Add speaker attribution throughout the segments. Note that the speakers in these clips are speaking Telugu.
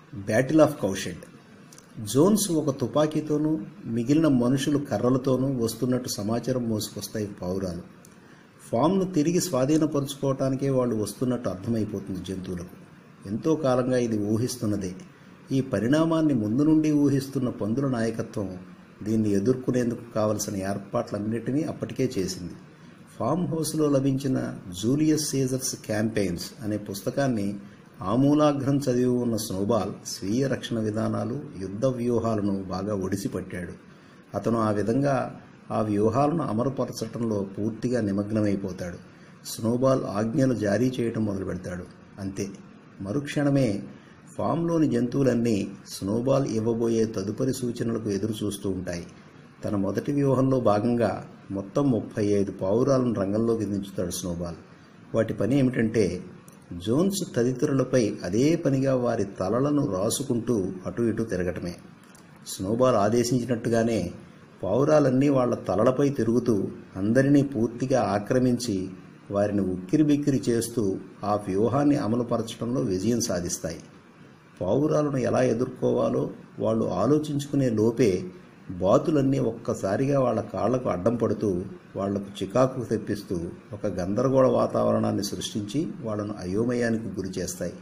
Speaker 1: బ్యాటిల్ ఆఫ్ కౌషెడ్ జోన్స్ ఒక తుపాకీతోనూ మిగిలిన మనుషులు కర్రలతోనూ వస్తున్నట్టు సమాచారం మోసుకొస్తాయి పావురాలు ఫామ్ను తిరిగి స్వాధీనపరుచుకోవటానికే వాళ్ళు వస్తున్నట్టు అర్థమైపోతుంది జంతువులకు ఎంతో కాలంగా ఇది ఊహిస్తున్నదే ఈ పరిణామాన్ని ముందు నుండి ఊహిస్తున్న పందుల నాయకత్వం దీన్ని ఎదుర్కొనేందుకు కావలసిన ఏర్పాట్లన్నిటినీ అప్పటికే చేసింది ఫామ్ హౌస్లో లభించిన జూలియస్ సీజర్స్ క్యాంపెయిన్స్ అనే పుస్తకాన్ని ఆమూలాగ్రం చదివి ఉన్న స్నోబాల్ స్వీయ రక్షణ విధానాలు యుద్ధ వ్యూహాలను బాగా ఒడిసిపట్టాడు అతను ఆ విధంగా ఆ వ్యూహాలను అమలుపరచటంలో పూర్తిగా నిమగ్నమైపోతాడు స్నోబాల్ ఆజ్ఞలు జారీ చేయటం మొదలు పెడతాడు అంతే మరుక్షణమే ఫామ్లోని జంతువులన్నీ స్నోబాల్ ఇవ్వబోయే తదుపరి సూచనలకు ఎదురు చూస్తూ ఉంటాయి తన మొదటి వ్యూహంలో భాగంగా మొత్తం ముప్పై ఐదు పావురాలను రంగంలోకి దించుతాడు స్నోబాల్ వాటి పని ఏమిటంటే జోన్స్ తదితరులపై అదే పనిగా వారి తలలను రాసుకుంటూ అటు ఇటు తిరగటమే స్నోబాల్ ఆదేశించినట్టుగానే పావురాలన్నీ వాళ్ళ తలలపై తిరుగుతూ అందరినీ పూర్తిగా ఆక్రమించి వారిని ఉక్కిరి బిక్కిరి చేస్తూ ఆ వ్యూహాన్ని అమలుపరచడంలో విజయం సాధిస్తాయి పావురాలను ఎలా ఎదుర్కోవాలో వాళ్ళు ఆలోచించుకునే లోపే బాతులన్నీ ఒక్కసారిగా వాళ్ళ కాళ్లకు అడ్డం పడుతూ వాళ్లకు చికాకు తెప్పిస్తూ ఒక గందరగోళ వాతావరణాన్ని సృష్టించి వాళ్ళను అయోమయానికి గురి చేస్తాయి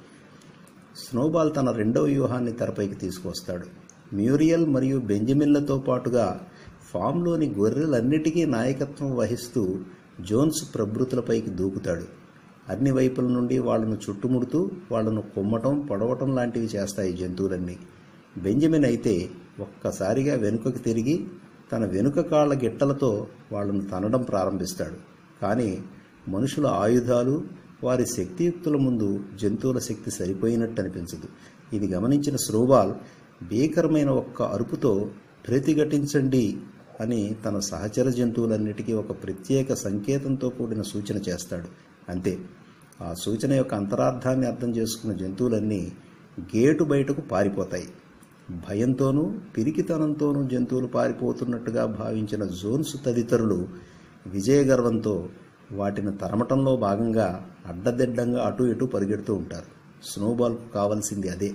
Speaker 1: స్నోబాల్ తన రెండవ వ్యూహాన్ని తెరపైకి తీసుకొస్తాడు మ్యూరియల్ మరియు బెంజమిన్లతో పాటుగా ఫామ్లోని గొర్రెలన్నిటికీ నాయకత్వం వహిస్తూ జోన్స్ ప్రభృతులపైకి దూకుతాడు అన్ని వైపుల నుండి వాళ్ళను చుట్టుముడుతూ వాళ్ళను కొమ్మటం పొడవటం లాంటివి చేస్తాయి జంతువులన్నీ బెంజమిన్ అయితే ఒక్కసారిగా వెనుకకు తిరిగి తన వెనుక కాళ్ల గిట్టలతో వాళ్ళను తనడం ప్రారంభిస్తాడు కానీ మనుషుల ఆయుధాలు వారి శక్తియుక్తుల ముందు జంతువుల శక్తి సరిపోయినట్టు అనిపించదు ఇది గమనించిన స్రోబాల్ భీకరమైన ఒక్క అరుపుతో ప్రతిఘటించండి అని తన సహచర జంతువులన్నిటికీ ఒక ప్రత్యేక సంకేతంతో కూడిన సూచన చేస్తాడు అంతే ఆ సూచన యొక్క అంతరార్థాన్ని అర్థం చేసుకున్న జంతువులన్నీ గేటు బయటకు పారిపోతాయి భయంతోనూ పిరికితనంతోనూ జంతువులు పారిపోతున్నట్టుగా భావించిన జోన్స్ తదితరులు విజయగర్వంతో వాటిని తరమటంలో భాగంగా అడ్డదిడ్డంగా అటు ఇటు పరిగెడుతూ ఉంటారు స్నోబాల్కు కావాల్సింది అదే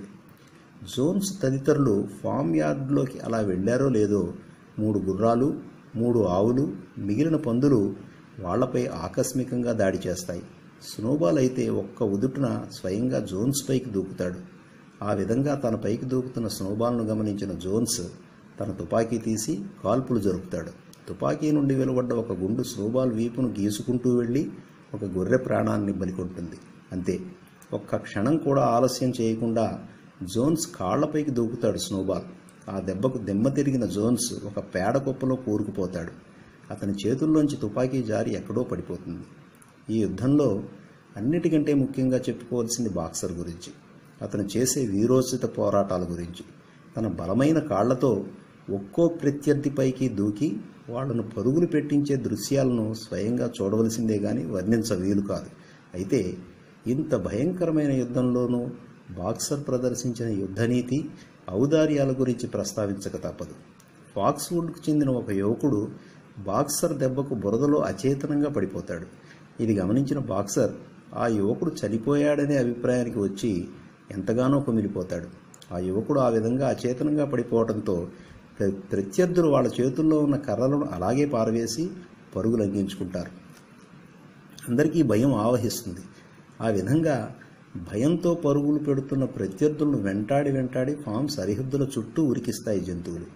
Speaker 1: జోన్స్ తదితరులు ఫామ్ యార్డ్లోకి అలా వెళ్ళారో లేదో మూడు గుర్రాలు మూడు ఆవులు మిగిలిన పందులు వాళ్లపై ఆకస్మికంగా దాడి చేస్తాయి స్నోబాల్ అయితే ఒక్క ఉదుటున స్వయంగా జోన్స్ పైకి దూకుతాడు ఆ విధంగా తన పైకి దూకుతున్న స్నోబాల్ను గమనించిన జోన్స్ తన తుపాకీ తీసి కాల్పులు జరుపుతాడు తుపాకీ నుండి వెలువడ్డ ఒక గుండు స్నోబాల్ వీపును గీసుకుంటూ వెళ్ళి ఒక గొర్రె ప్రాణాన్ని బలికొంటుంది అంతే ఒక్క క్షణం కూడా ఆలస్యం చేయకుండా జోన్స్ కాళ్లపైకి దూకుతాడు స్నోబాల్ ఆ దెబ్బకు దెమ్మ తిరిగిన జోన్స్ ఒక పేడ కుప్పలో కూరుకుపోతాడు అతని చేతుల్లోంచి తుపాకీ జారి ఎక్కడో పడిపోతుంది ఈ యుద్ధంలో అన్నిటికంటే ముఖ్యంగా చెప్పుకోవాల్సింది బాక్సర్ గురించి అతను చేసే వీరోచిత పోరాటాల గురించి తన బలమైన కాళ్లతో ఒక్కో ప్రత్యర్థిపైకి దూకి వాళ్లను పరుగులు పెట్టించే దృశ్యాలను స్వయంగా చూడవలసిందే గాని వర్ణించ వీలు కాదు అయితే ఇంత భయంకరమైన యుద్ధంలోనూ బాక్సర్ ప్రదర్శించిన యుద్ధనీతి ఔదార్యాల గురించి ప్రస్తావించక తప్పదు ఫాక్స్వుడ్కు చెందిన ఒక యువకుడు బాక్సర్ దెబ్బకు బురదలో అచేతనంగా పడిపోతాడు ఇది గమనించిన బాక్సర్ ఆ యువకుడు చనిపోయాడనే అభిప్రాయానికి వచ్చి ఎంతగానో కుమిలిపోతాడు ఆ యువకుడు ఆ విధంగా అచేతనంగా పడిపోవడంతో ప్ర- ప్రత్యర్థులు వాళ్ళ చేతుల్లో ఉన్న కర్రలను అలాగే పారవేసి పరుగులు అందించుకుంటారు అందరికీ భయం ఆవహిస్తుంది ఆ విధంగా భయంతో పరుగులు పెడుతున్న ప్రత్యర్థులను వెంటాడి వెంటాడి ఫామ్ సరిహద్దుల చుట్టూ ఉరికిస్తాయి జంతువులు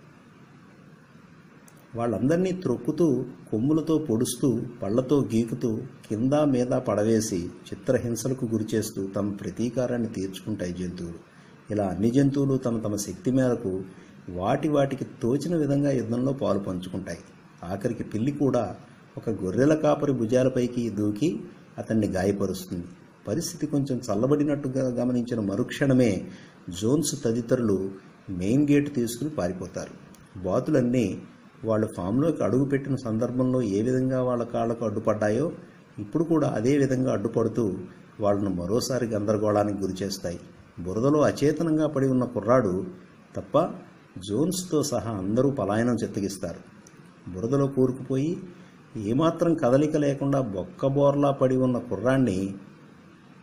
Speaker 1: వాళ్ళందరినీ త్రొక్కుతూ కొమ్ములతో పొడుస్తూ పళ్లతో గీకుతూ కింద మీద పడవేసి చిత్రహింసలకు గురిచేస్తూ తమ ప్రతీకారాన్ని తీర్చుకుంటాయి జంతువులు ఇలా అన్ని జంతువులు తమ తమ శక్తి మేరకు వాటి వాటికి తోచిన విధంగా యుద్ధంలో పాలు పంచుకుంటాయి ఆఖరికి పిల్లి కూడా ఒక గొర్రెల కాపరి భుజాలపైకి దూకి అతన్ని గాయపరుస్తుంది పరిస్థితి కొంచెం చల్లబడినట్టుగా గమనించిన మరుక్షణమే జోన్స్ తదితరులు మెయిన్ గేట్ తీసుకుని పారిపోతారు బాతులన్నీ వాళ్ళు ఫామ్లోకి అడుగుపెట్టిన సందర్భంలో ఏ విధంగా వాళ్ళ కాళ్లకు అడ్డుపడ్డాయో ఇప్పుడు కూడా అదే విధంగా అడ్డుపడుతూ వాళ్ళను మరోసారి గందరగోళానికి గురిచేస్తాయి బురదలో అచేతనంగా పడి ఉన్న కుర్రాడు తప్ప జోన్స్తో సహా అందరూ పలాయనం చెత్తగిస్తారు బురదలో కూరుకుపోయి ఏమాత్రం కదలిక లేకుండా బొక్కబోర్లా పడి ఉన్న కుర్రాన్ని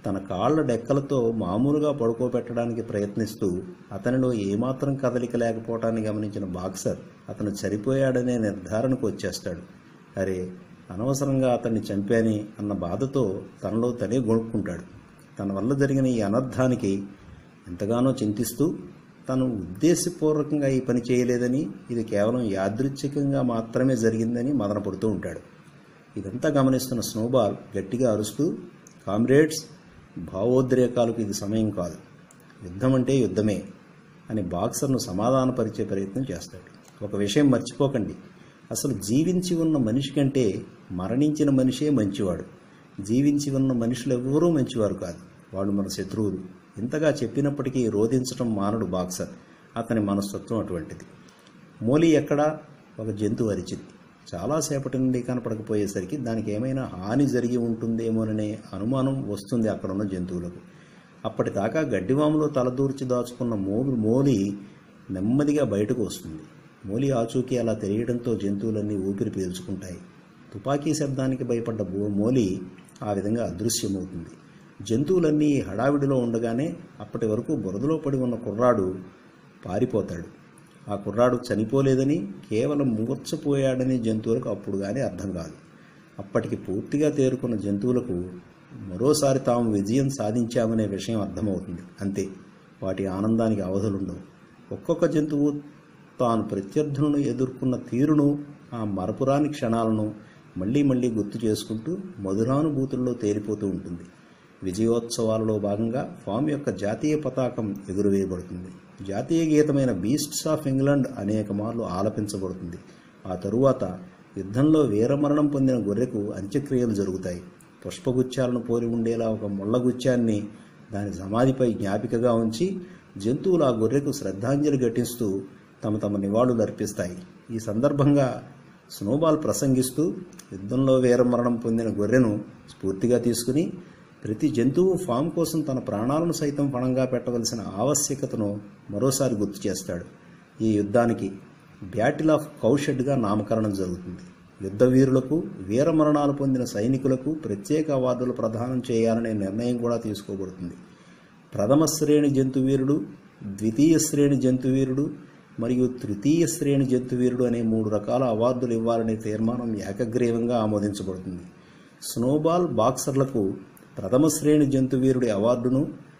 Speaker 1: తన కాళ్ల డెక్కలతో మామూలుగా పడుకోబెట్టడానికి ప్రయత్నిస్తూ అతనిలో ఏమాత్రం కదలిక లేకపోవటాన్ని గమనించిన బాక్సర్ అతను చనిపోయాడనే నిర్ధారణకు వచ్చేస్తాడు అరే అనవసరంగా అతన్ని చంపాని అన్న బాధతో తనలో తనే గొనుక్కుంటాడు తన వల్ల జరిగిన ఈ అనర్థానికి ఎంతగానో చింతిస్తూ తను ఉద్దేశపూర్వకంగా ఈ పని చేయలేదని ఇది కేవలం యాదృచ్ఛికంగా మాత్రమే జరిగిందని మదనపడుతూ ఉంటాడు ఇదంతా గమనిస్తున్న స్నోబాల్ గట్టిగా అరుస్తూ కామ్రేడ్స్ భావోద్రేకాలకు ఇది సమయం కాదు యుద్ధం అంటే యుద్ధమే అని బాక్సర్ను సమాధానపరిచే ప్రయత్నం చేస్తాడు ఒక విషయం మర్చిపోకండి అసలు జీవించి ఉన్న మనిషి కంటే మరణించిన మనిషే మంచివాడు జీవించి ఉన్న మనుషులు ఎవ్వరూ మంచివారు కాదు వాళ్ళు మన శత్రువులు ఇంతగా చెప్పినప్పటికీ రోధించడం మానడు బాక్సర్ అతని మనస్తత్వం అటువంటిది మోలీ ఎక్కడా ఒక జంతువు అరిచింది చాలాసేపటి నుండి కనపడకపోయేసరికి దానికి ఏమైనా హాని జరిగి ఉంటుందేమోననే అనుమానం వస్తుంది అక్కడున్న జంతువులకు అప్పటిదాకా గడ్డివాములో తలదూర్చి దాచుకున్న మోలు మోలి నెమ్మదిగా బయటకు వస్తుంది మోలి ఆచూకీ అలా తెలియడంతో జంతువులన్నీ ఊపిరి పీల్చుకుంటాయి తుపాకీ శబ్దానికి భయపడ్డ బో మోలి ఆ విధంగా అదృశ్యమవుతుంది జంతువులన్నీ హడావిడిలో ఉండగానే అప్పటి వరకు బురదలో పడి ఉన్న కుర్రాడు పారిపోతాడు ఆ కుర్రాడు చనిపోలేదని కేవలం మూర్చపోయాడని జంతువులకు అప్పుడు కానీ అర్థం కాదు అప్పటికి పూర్తిగా తేరుకున్న జంతువులకు మరోసారి తాము విజయం సాధించామనే విషయం అర్థమవుతుంది అంతే వాటి ఆనందానికి అవధులుండవు ఒక్కొక్క జంతువు తాను ప్రత్యర్థులను ఎదుర్కొన్న తీరును ఆ మరపురాని క్షణాలను మళ్ళీ మళ్ళీ గుర్తు చేసుకుంటూ మధురానుభూతుల్లో తేలిపోతూ ఉంటుంది విజయోత్సవాలలో భాగంగా ఫామ్ యొక్క జాతీయ పతాకం ఎగురవేయబడుతుంది జాతీయ గీతమైన బీస్ట్స్ ఆఫ్ ఇంగ్లాండ్ అనేక మార్లు ఆలపించబడుతుంది ఆ తరువాత యుద్ధంలో వీరమరణం పొందిన గొర్రెకు అంత్యక్రియలు జరుగుతాయి పుష్పగుచ్చాలను పోలి ఉండేలా ఒక ముళ్ళగుచ్చాన్ని దాని సమాధిపై జ్ఞాపికగా ఉంచి జంతువులు ఆ గొర్రెకు శ్రద్ధాంజలి ఘటిస్తూ తమ తమ నివాళులు అర్పిస్తాయి ఈ సందర్భంగా స్నోబాల్ ప్రసంగిస్తూ యుద్ధంలో వీరమరణం పొందిన గొర్రెను స్ఫూర్తిగా తీసుకుని ప్రతి జంతువు ఫామ్ కోసం తన ప్రాణాలను సైతం పణంగా పెట్టవలసిన ఆవశ్యకతను మరోసారి గుర్తు చేస్తాడు ఈ యుద్ధానికి బ్యాటిల్ ఆఫ్ కౌషెడ్గా నామకరణం జరుగుతుంది యుద్ధ వీరులకు వీరమరణాలు పొందిన సైనికులకు ప్రత్యేక అవార్డులు ప్రదానం చేయాలనే నిర్ణయం కూడా తీసుకోబడుతుంది ప్రథమ శ్రేణి జంతువీరుడు ద్వితీయ శ్రేణి జంతువీరుడు మరియు తృతీయ శ్రేణి జంతువీరుడు అనే మూడు రకాల అవార్డులు ఇవ్వాలనే తీర్మానం ఏకగ్రీవంగా ఆమోదించబడుతుంది స్నోబాల్ బాక్సర్లకు ప్రథమ శ్రేణి జంతువీరుడి అవార్డును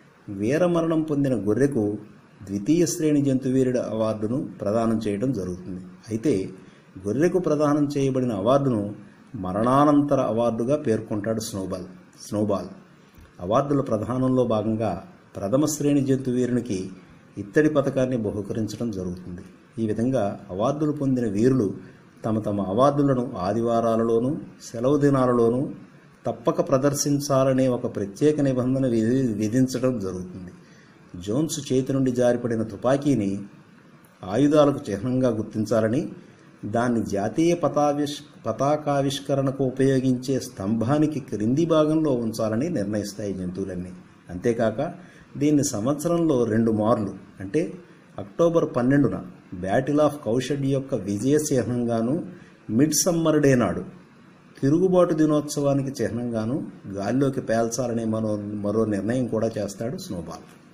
Speaker 1: వీరమరణం పొందిన గొర్రెకు ద్వితీయ శ్రేణి జంతువీరుడి అవార్డును ప్రదానం చేయడం జరుగుతుంది అయితే గొర్రెకు ప్రదానం చేయబడిన అవార్డును మరణానంతర అవార్డుగా పేర్కొంటాడు స్నోబాల్ స్నోబాల్ అవార్డుల ప్రదానంలో భాగంగా ప్రథమ శ్రేణి జంతువీరునికి ఇత్తడి పథకాన్ని బహుకరించడం జరుగుతుంది ఈ విధంగా అవార్డులు పొందిన వీరులు తమ తమ అవార్డులను ఆదివారాలలోనూ సెలవు దినాలలోనూ తప్పక ప్రదర్శించాలనే ఒక ప్రత్యేక నిబంధన విధి విధించడం జరుగుతుంది జోన్స్ చేతి నుండి జారిపడిన తుపాకీని ఆయుధాలకు చిహ్నంగా గుర్తించాలని దాన్ని జాతీయ పతావిష్ పతాకావిష్కరణకు ఉపయోగించే స్తంభానికి క్రింది భాగంలో ఉంచాలని నిర్ణయిస్తాయి జంతువులన్నీ అంతేకాక దీన్ని సంవత్సరంలో రెండు మార్లు అంటే అక్టోబర్ పన్నెండున బ్యాటిల్ ఆఫ్ కౌషడ్ యొక్క విజయ చిహ్నంగాను మిడ్ సమ్మర్ డే నాడు తిరుగుబాటు దినోత్సవానికి చిహ్నంగాను గాల్లోకి పేల్చాలనే మరో మరో నిర్ణయం కూడా చేస్తాడు స్నోబాల్